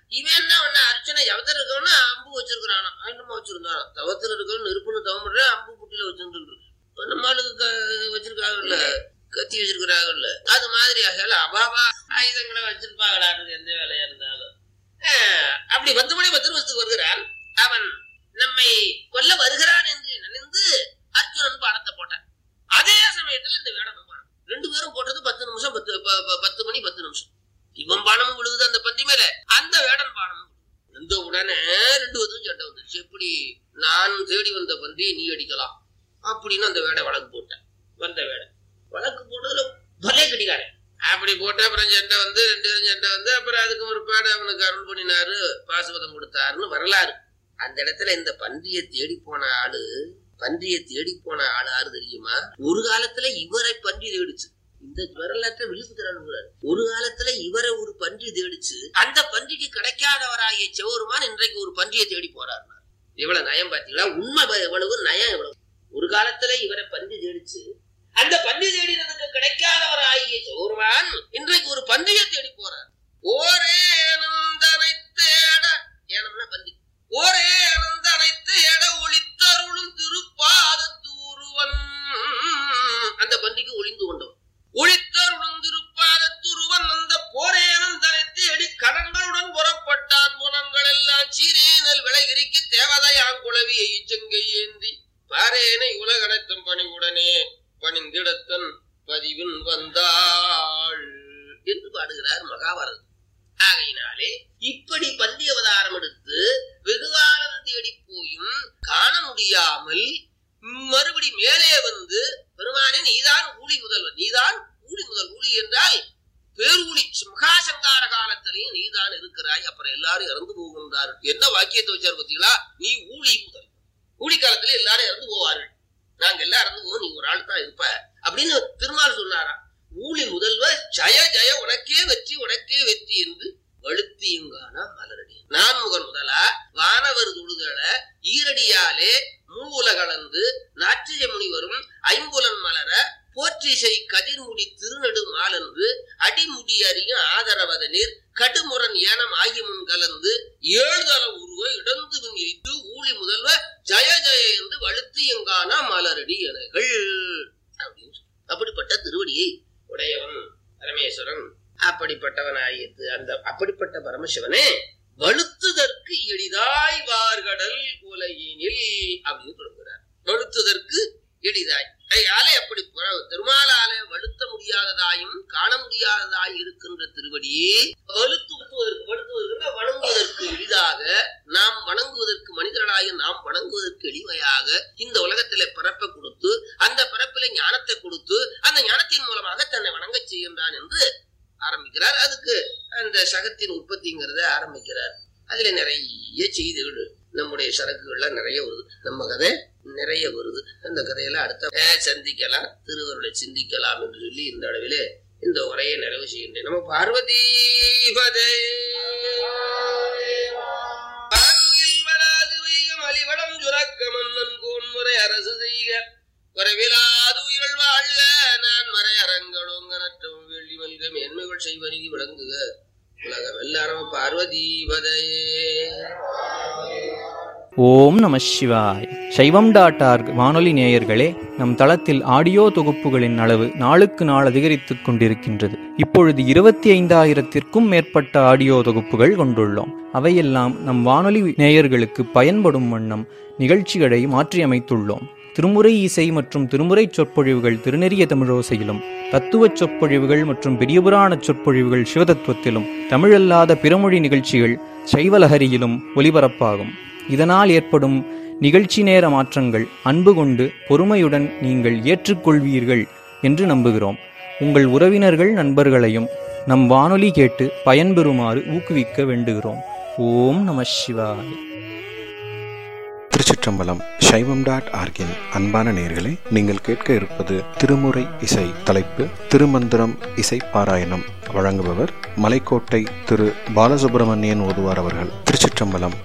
இவன் என்ன பண்ண அர்ச்சனை எவத்தர் இருக்கவன அம்பு வச்சிருக்கிறானா என்னமா வச்சிருந்தான் தவத்தில் இருக்கவன் நெருப்புன்னு தவம்படுற அம்பு புட்டில வச்சிருந்து நம்மளுக்கு வச்சிருக்காங்கல்ல கத்தி வச்சிருக்கிறாங்கல்ல அது மாதிரி ஆகல அபாவா ஆயுதங்களை வச்சிருப்பாங்களான்னு எந்த வேலையா இருந்தாலும் ஆஹ், அப்படி பத்து மணி பத்து நிமிஷத்துக்கு வருகிறான் அவன் நம்மை கொல்ல வருகிறான் என்று நினைந்து அர்ஜுனன் பாடத்தை போட்டான் அதே சமயத்துல இந்த வேடம் போனான் ரெண்டு பேரும் போட்டது பத்து நிமிஷம் பத்து ப- ப- பத்து மணி பத்து நிமிஷம் இவன் பானமும் விழுகுது அந்த பந்தி மேல அந்த வேடன் பானமும் இந்த உடனே ரெண்டு பேரும் சண்டை வந்துருச்சு எப்படி நான் தேடி வந்த பந்தியை நீ அடிக்கலாம் அப்படின்னு அந்த வேடை வழக்கு போட்டேன் வந்த வேடை வழக்கு போட்டதுல பலே கடிகாரன் அப்படி போட்டு அப்புறம் சண்டை வந்து ரெண்டு பேரும் சண்டை வந்து அப்புறம் அதுக்கு ஒரு பாடு அவனுக்கு அருள் பண்ணினாரு பாசுபதம் கொடுத்தாருன்னு வரலாறு அந்த இடத்துல இந்த பன்றியை தேடி போன ஆளு பன்றியை தேடி போன ஆளு யாரு தெரியுமா ஒரு காலத்துல இவரை பன்றி தேடிச்சு இந்த வரலாற்றை விழுப்பு தரானுங்கிறார் ஒரு காலத்துல இவரை ஒரு பன்றி தேடிச்சு அந்த பன்றிக்கு கிடைக்காதவராகிய சிவருமான் இன்றைக்கு ஒரு பன்றியை தேடி போறாரு எவ்வளவு நயம் பாத்தீங்களா உண்மை ப- எவ்வளவு நயம் எவ்வளவு ஒரு காலத்துல இவரை பன்றி தேடிச்சு அந்த பன்றி தேடினதுக்கு கிடைக்காதவராகிய சிவருமான் இன்றைக்கு ஒரு பன்றியை தேடி போறார் ஓரே அனந்தனை தேட ஏனம்னா பன்றி ஒரே அனந்தனை தேட ஒளித்தருளும் திருப்பாதத்து ஒருவன் அந்த பன்றிக்கு ஒளிந்து கொண்டவன் ஒளித்தருளும் திருப்பாதத்துருவன் அந்த போரேனந்தனை தேடி கடன்களுடன் புறப்பட்டான் குணங்கள் எல்லாம் சீரேனல் விளைகிரிக்கு தேவதையான் குளவியை இச்சங்கை ஏந்தி பாரேனை உலகனைத்தும் பணிவுடனே பணிந்திடத்தன் பதிவின் வந்தாள் என்று பாடுகிறார் மகாபாரதம் ஆகையினாலே இப்படி பந்தி அவதாரம் எடுத்து வெகுகாலம் தேடி போயும் காண முடியாமல் மறுபடி மேலே வந்து பெருமானே நீதான் ஊழி முதல்வன் நீதான் ஊழி முதல் ஊழி என்றால் பேரூழி மகாசங்கார காலத்திலையும் நீதான் இருக்கிறாய் அப்புறம் எல்லாரும் இறந்து போகின்றார் என்ன வாக்கியத்தை வச்சார் பார்த்தீங்களா நீ ஊழி முதல் ஊழி காலத்துல எல்லாரும் இறந்து போவார்கள் நாங்க எல்லாம் இறந்து போவோம் நீ ஒரு ஆள் தான் இருப்ப அப்படின்னு திருமால் சொன்னாராம் ஊழி முதல்வ ஜய ஜய உனக்கே வெற்றி உனக்கே வெற்றி என்று வழுத்தியுங்கான மலரடி நான் முகன் முதலா வானவர் தொழுதல ஈரடியாலே மூவுல கலந்து நாற்றிய முனிவரும் ஐம்புலன் மலர போற்றிசை கதிர்முடி திருநெடு மாலன்று அடிமுடி அறிய ஆதரவத நீர் கடுமுரண் ஏனம் ஆகிமுன் கலந்து ஏழுதல உருவ இடந்துவின் எய்து ஊழி முதல்வ ஜய ஜய என்று வழுத்தியுங்கான மலரடி எனகள் அப்படின்னு சொல்லி. அப்படிப்பட்ட திருவடியை உடையவன் பரமேஸ்வரன் அப்படிப்பட்டவனாயிற்று அந்த அப்படிப்பட்ட பரமசிவனே வழுத்துதற்கு எளிதாய் வார்கடல் உலகினில் அப்படின்னு சொல்கிறார் வழுத்துதற்கு எளிதாய் ஆலை அப்படி புற- திருமாலாலே வழுத்த முடியாததாயும் காண முடியாததாய் இருக்கின்ற திருவடியே வலுத்துவதற்கு வலுத்துவதற்கு வணங்குவதற்கு எளிதாக நாம் வணங்குவதற்கு மனிதர்களாக நாம் வணங்குவதற்கு எளிமையாக இந்த உலகத்திலே பிறப்பை கொடுத்து அந்த பிறப்பில ஞானத்தை கொடுத்து அந்த ஞானத்தின் மூலமாக தன்னை வணங்கச் செய்கின்றான் என்று ஆரம்பிக்கிறார் அதுக்கு அந்த சகத்தின் உற்பத்திங்கிறத ஆரம்பிக்கிறார் அதுல நிறைய செய்திகள் நம்முடைய சரக்குகள்ல நிறைய வருது நம்ம கதை நிறைய வருது அந்த கதையெல்லாம் அடுத்த அஹ், சந்திக்கலாம் திருவருளை சிந்திக்கலாம் என்று சொல்லி இந்த அளவிலே இந்த உரையை நிறைவு செய்கின்றேன் நம்ம பார்வதி பதே வான்முகில் வளாது வைகம் அலிவடம் சுரக்க மன்னன் கோன்முறை அரசு செய்க குறைவிலாது உயிர்கள் வாழ்க நான் மறை அரங்களோங்க நற்றவும் வெள்ளி மல்க மேன்மைகள் செய்வனிதி விளங்குக உலகம் எல்லாரும் பார்வதி பதையே ஓம் நம சிவாய் சைவம் டாட் ஆர்க் வானொலி நேயர்களே நம் தளத்தில் ஆடியோ தொகுப்புகளின் அளவு நாளுக்கு நாள் அதிகரித்துக் கொண்டிருக்கின்றது இப்பொழுது இருபத்தி ஐந்தாயிரத்திற்கும் மேற்பட்ட ஆடியோ தொகுப்புகள் கொண்டுள்ளோம் அவையெல்லாம் நம் வானொலி நேயர்களுக்கு பயன்படும் வண்ணம் நிகழ்ச்சிகளை மாற்றியமைத்துள்ளோம் திருமுறை இசை மற்றும் திருமுறை சொற்பொழிவுகள் திருநெறிய தமிழோசையிலும் தத்துவச் சொற்பொழிவுகள் மற்றும் பெரியபுராண சொற்பொழிவுகள் சிவதத்துவத்திலும் தமிழல்லாத பிறமொழி நிகழ்ச்சிகள் சைவலஹரியிலும் ஒலிபரப்பாகும் இதனால் ஏற்படும் நிகழ்ச்சி நேர மாற்றங்கள் அன்பு கொண்டு பொறுமையுடன் நீங்கள் ஏற்றுக்கொள்வீர்கள் என்று நம்புகிறோம் உங்கள் உறவினர்கள் நண்பர்களையும் நம் வானொலி கேட்டு பயன்பெறுமாறு ஊக்குவிக்க வேண்டுகிறோம் ஓம் நம சிவாய் திருச்சிற்றம்பலம் சைவம் டாட் ஆர்கின் அன்பான நேர்களே நீங்கள் கேட்க இருப்பது திருமுறை இசை தலைப்பு திருமந்திரம் இசை பாராயணம் வழங்குபவர் மலைக்கோட்டை திரு பாலசுப்பிரமணியன் ஓதுவார் அவர்கள் திருச்சிற்றம்பலம்